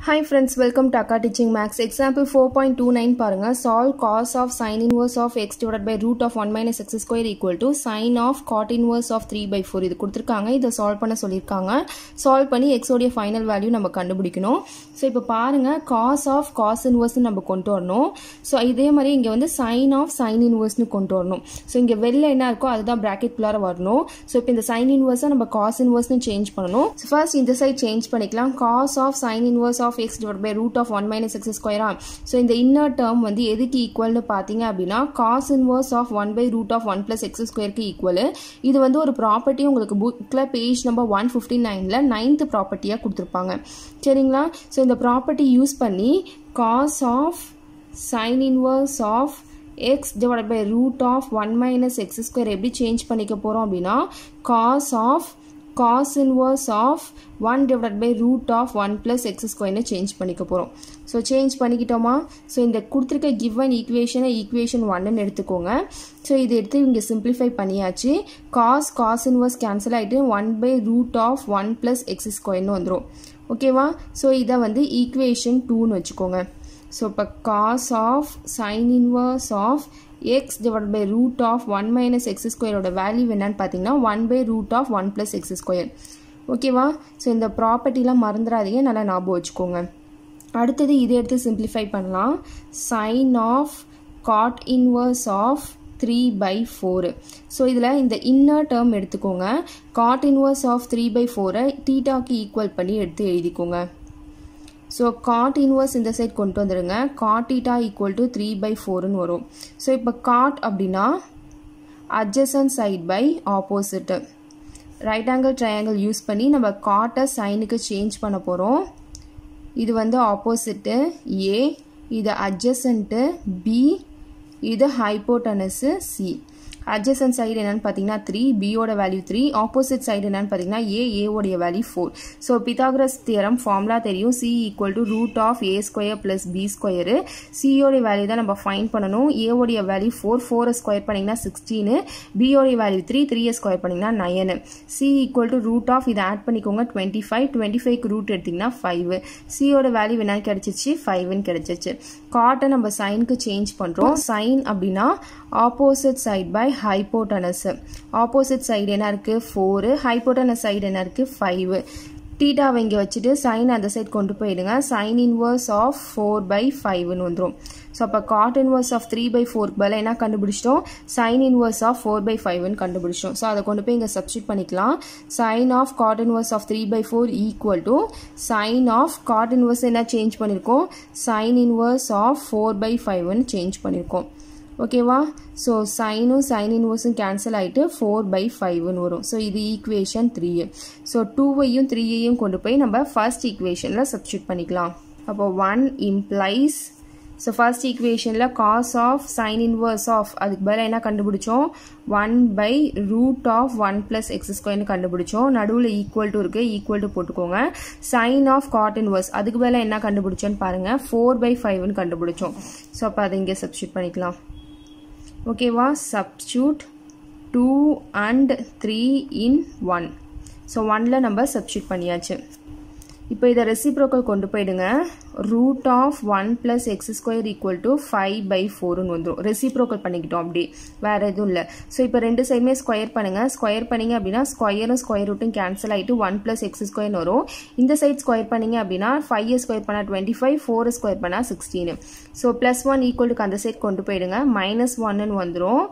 Hi friends, welcome to Akka Teaching Max. Example 4.29 பாருங்க solve cos of sin inverse of x divided by root of 1 minus x square equal to sin of cot inverse of 3 by 4 இது கொடுத்துருக்காங்க இதை solve பண்ண சொல்லியிருக்காங்க solve பண்ணி x உடைய final value நம்ம கண்டுபிடிக்கணும் ஸோ இப்போ பாருங்க cos of cos inverse நம்ம கொண்டு வரணும் ஸோ இதே மாதிரி இங்கே வந்து sin of sin inverse கொண்டு வரணும் ஸோ இங்கே வெளில என்ன இருக்கோ அதுதான் ப்ராக்கெட் குள்ளார வரணும் ஸோ இப்போ இந்த sin inverse நம்ம cos inverse சேஞ்ச் பண்ணணும் ஸோ ஃபர்ஸ்ட் இந்த சைட் சேஞ்ச் பண்ணிக்கலாம் cos of sin inverse of x divided by root of 1 minus x square so இந்த இன்னர் டேர்ம் வந்து எதுக்கு ஈக்குவல்னு பார்த்தீங்க அப்படின்னா cos inverse of 1 by root of 1 plus x ஸ்கொயருக்கு equal இது வந்து ஒரு ப்ராப்பர்ட்டி உங்களுக்கு புக்கில் பேஜ் நம்பர் ஒன் ஃபிஃப்டி நைனில் நைன்த் ப்ராப்பர்ட்டியாக கொடுத்துருப்பாங்க சரிங்களா ஸோ இந்த ப்ராப்பர்ட்டி யூஸ் பண்ணி cos of sin inverse of x divided by root of 1 minus x square எப்படி சேஞ்ச் பண்ணிக்க போகிறோம் அப்படின்னா cos of cos inverse of 1 divided by root of 1 plus x square change பண்ணிக்க போகிறோம் ஸோ சேஞ்ச் பண்ணிக்கிட்டோமா ஸோ இந்த கொடுத்துருக்க given ஈக்குவேஷனை equation ஒன்னு எடுத்துக்கோங்க ஸோ இதை எடுத்து இங்கே சிம்பிளிஃபை பண்ணியாச்சு காஸ் காஸ் இன்வர்ஸ் கேன்சல் ஆகிட்டு one by root of one plus x ஸ்கொயர்னு வந்துடும் ஓகேவா ஸோ இதை வந்து ஈக்குவேஷன் டூன்னு வச்சுக்கோங்க ஸோ இப்போ cos of sine inverse of x divide by root of one minus x ஸ்கொயரோட வேல்யூ என்னன்னு பார்த்தீங்கன்னா one by root of one plus x square ஓகேவா ஸோ இந்த ப்ராப்பர்ட்டிலாம் மறந்துடாதீங்க நல்லா ஞாபகம் வச்சுக்கோங்க அடுத்தது இதை எடுத்து சிம்பிளிஃபை பண்ணலாம் sine of cot inverse of three by four so இதில் இந்த இன்னர் டேர்ம் எடுத்துக்கோங்க cot inverse of three by ஃபோரை டீட்டாக்கு ஈக்குவல் பண்ணி எடுத்து எழுதிக்கோங்க ஸோ காட் இன்வர்ஸ் இந்த சைட் கொண்டு வந்துடுங்க cot theta equal to three by ஃபோர்னு வரும் ஸோ இப்போ காட் அப்படின்னா adjacent side by opposite right angle triangle use பண்ணி நம்ம காட்டை சைனுக்கு சேஞ்ச் பண்ண போகிறோம் இது வந்து ஆப்போசிட்டு ஏ இது அட்ஜசன்ட்டு பி இது ஹைப்போட்டனஸு சி அட்ஜசன் சைடு என்னன்னு பார்த்தீங்கன்னா த்ரீ பியோட வேல்யூ த்ரீ ஆப்போசிட் சைடு என்னன்னு பார்த்தீங்கன்னா ஏ ஏவோடைய value four so Pythagoras theorem formula தெரியும் C equal to root of A square plus B square சியோடைய வேல்யூ தான் நம்ம ஃபைன் பண்ணணும் ஏவோடைய வேல்யூ ஃபோர் ஃபோரை ஸ்கொயர் பண்ணிங்கன்னா சிக்ஸ்டீனு பியோடைய வேல்யூ த்ரீ த்ரீயை ஸ்கொயர் பண்ணிங்கன்னா nine C equal to root of இதை ஆட் பண்ணிக்கோங்க டுவெண்ட்டி ஃபைவ் டுவெண்ட்டி ஃபைவ்க்கு ரூட் எடுத்திங்கன்னா ஃபைவ் சியோட வேல்யூ என்னன்னு கிடச்சிச்சு ஃபைவ்னு கிடச்சிச்சு காட்டை நம்ம சைனுக்கு சேஞ்ச் பண்ணுறோம் சைன் அப்படின்னா opposite side by hypotenuse opposite side என்ன இருக்குது ஃபோரு ஹைப்போட்டனஸ் சைடு என்ன இருக்குது ஃபைவ் டீட்டாவை இங்கே வச்சுட்டு சைன் அந்த சைட் கொண்டு போயிடுங்க sine inverse of four by ஃபைவ்னு வந்துடும் ஸோ அப்போ cot inverse of three by ஃபோர்க்கு பதில் என்ன கண்டுபிடிச்சிட்டோம் sine inverse of four by ஃபைவ்னு கண்டுபிடிச்சிட்டோம் ஸோ அதை கொண்டு போய் இங்கே சப்ஸ்டியூட் பண்ணிக்கலாம் sine of cot inverse of three by four equal to sine of cot inverse என்ன சேஞ்ச் பண்ணியிருக்கோம் sine inverse of four by ஃபைவ்னு சேஞ்ச் பண்ணியிருக்கோம் ஓகேவா ஸோ சைனும் சைன் இன்வர்ஸும் கேன்சல் ஆகிட்டு ஃபோர் பை ஃபைவ்னு வரும் ஸோ இது ஈக்குவேஷன் த்ரீ ஸோ டூவையும் த்ரீயையும் கொண்டு போய் நம்ம ஃபர்ஸ்ட் ஈக்குவேஷனில் சப்ஸ்டியூட் பண்ணிக்கலாம் அப்போ ஒன் இம்ப்ளைஸ் ஸோ ஃபர்ஸ்ட் ஈக்குவேஷனில் cos of sine inverse of அதுக்கு பதிலாக என்ன கண்டுபிடிச்சோம் one by root of one plus x ஸ்கொயர்னு கண்டுபிடிச்சோம் நடுவில் ஈக்குவல் டு இருக்குது ஈக்குவல் டு போட்டுக்கோங்க சைன் ஆஃப் காட் இன்வர்ஸ் அதுக்கு பதிலாக என்ன கண்டுபிடிச்சோன்னு பாருங்கள் ஃபோர் பை ஃபைவ்னு கண்டுபிடிச்சோம் ஸோ அப்போ அதை இங்கே சப்ஸ்டியூட் பண்ணிக்கலாம் ஓகேவா substitute two and three in one so ஒனில் நம்ம சப்ஸ்டியூட் பண்ணியாச்சு இப்போ இதை ரெசிப்ரோக்கல் கொண்டு போயிடுங்க root of one plus x square equal to five by ஃபோர்னு வந்துடும் ரெசிப்ரோக்கல் பண்ணிக்கிட்டோம் அப்படியே வேறு எதுவும் இல்லை ஸோ இப்போ ரெண்டு சைடுமே ஸ்கொயர் பண்ணுங்கள் ஸ்கொயர் பண்ணிங்க அப்படின்னா ஸ்கொயரும் ஸ்கொயர் ரூட்டும் கேன்சல் ஆகிட்டு ஒன் ப்ளஸ் எக்ஸ் ஸ்கொயர்னு வரும் இந்த சைட் ஸ்கொயர் பண்ணிங்க அப்படின்னா ஃபைவ் ஸ்கொயர் பண்ணால் டுவெண்ட்டி ஃபைவ் ஃபோர் ஸ்கொயர் பண்ணால் சிக்ஸ்டீனு ஸோ ப்ளஸ் ஒன் ஈக்குவலுக்கு அந்த சைட் கொண்டு போயிடுங்க மைனஸ் ஒன்னு வந்துடும்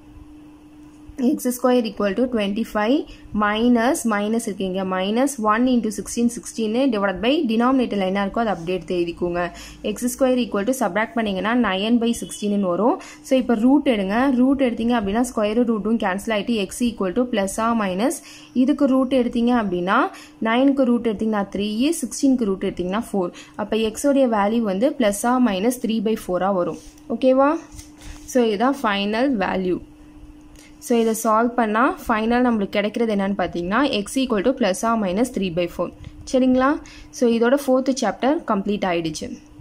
x square equal to 25 minus minus இருக்கீங்க minus 1 into 16 16 divided by denominator என்ன இருக்கோ அது அப்படியே எடுத்து எழுதிக்கோங்க x square equal to subtract பண்ணிங்கன்னா 9 by 16 வரும் ஸோ இப்போ ரூட் எடுங்க ரூட் எடுத்தீங்க அப்படின்னா ஸ்கொயர் ரூட்டும் கேன்சல் ஆகிட்டு x equal to plus ah minus இதுக்கு ரூட் எடுத்தீங்க அப்படின்னா நைனுக்கு ரூட் எடுத்தீங்கன்னா த்ரீ சிக்ஸ்டீனுக்கு ரூட் எடுத்தீங்கன்னா ஃபோர் அப்போ எக்ஸோடைய வேல்யூ வந்து plus ah minus three by ஃபோராக வரும் ஓகேவா ஸோ இதுதான் ஃபைனல் வேல்யூ ஸோ இதை சால்வ் பண்ணால் ஃபைனல் நம்மளுக்கு கிடைக்கிறது என்னன்னு பார்த்தீங்கன்னா x equal to plus ah minus three by four சரிங்களா ஸோ இதோட ஃபோர்த்து சாப்டர் கம்ப்ளீட் ஆகிடுச்சு